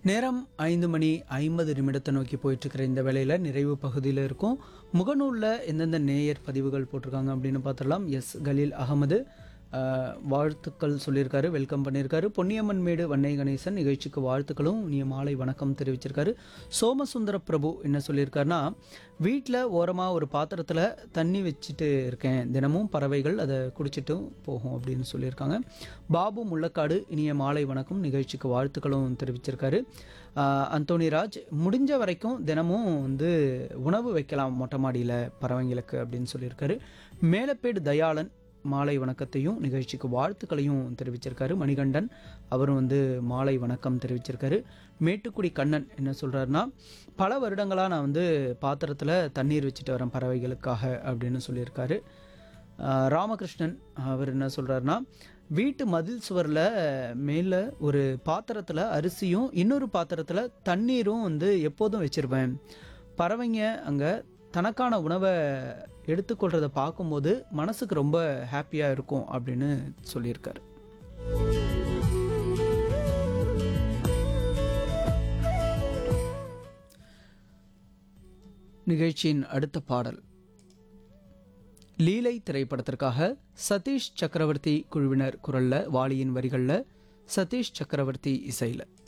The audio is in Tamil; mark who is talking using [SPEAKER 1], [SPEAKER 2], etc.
[SPEAKER 1] நேரம் ஐந்து மணி ஐம்பது நிமிடத்தை நோக்கி போயிட்டுருக்கிற இந்த வேளையில் நிறைவு பகுதியில் இருக்கும் முகநூலில் எந்தெந்த நேயர் பதிவுகள் போட்டிருக்காங்க அப்படின்னு பார்த்துடலாம் எஸ் கலீல் அகமது அஹ், வாழ்த்துக்கள் சொல்லியிருக்காரு வெல்கம் பண்ணியிருக்காரு பொன்னியம்மன் மேடு வன்னை கணேசன் நிகழ்ச்சிக்கு வாழ்த்துக்களும் இனிய மாலை வணக்கம் தெரிவிச்சிருக்காரு சோமசுந்தர பிரபு என்ன சொல்லியிருக்காருன்னா வீட்டில் ஓரமாக ஒரு பாத்திரத்தில் தண்ணி வச்சுட்டு இருக்கேன் தினமும் பறவைகள் அதை குடிச்சிட்டும் போகும் அப்படின்னு சொல்லியிருக்காங்க பாபு முள்ளக்காடு இனிய மாலை வணக்கம் நிகழ்ச்சிக்கு வாழ்த்துக்களும் தெரிவிச்சிருக்காரு ஆஹ் அந்தோணி ராஜ் முடிஞ்ச வரைக்கும் தினமும் வந்து உணவு வைக்கலாம் மொட்டை மாடியில் பறவைங்களுக்கு அப்படின்னு சொல்லியிருக்காரு மேலப்பேடு தயாளன் மாலை வணக்கத்தையும் நிகழ்ச்சிக்கு வாழ்த்துக்களையும் தெரிவிச்சிருக்காரு மணிகண்டன் அவரும் வந்து மாலை வணக்கம் தெரிவிச்சிருக்காரு மேட்டுக்குடி கண்ணன் என்ன சொல்கிறாருன்னா பல வருடங்களாக நான் வந்து பாத்திரத்தில் தண்ணீர் வச்சுட்டு வரேன் பறவைகளுக்காக அப்படின்னு சொல்லியிருக்காரு ஆஹ் ராமகிருஷ்ணன் அவர் என்ன சொல்கிறாருன்னா வீட்டு மதில் சுவரில் மேலே ஒரு பாத்திரத்தில் அரிசியும் இன்னொரு பாத்திரத்தில் தண்ணீரும் வந்து எப்போதும் வச்சுருப்பேன் பறவைங்க அங்கே தனக்கான உணவை எடுத்துக்கொள்கிறத பார்க்கும்போது மனசுக்கு ரொம்ப ஹாப்பியாக இருக்கும் அப்படின்னு சொல்லியிருக்காரு நிகழ்ச்சியின் அடுத்த பாடல் லீலை திரைப்படத்திற்காக சதீஷ் சக்கரவர்த்தி குழுவினர் குரல்ல வாலியின் வரிகளில் சதீஷ் சக்கரவர்த்தி இசையில்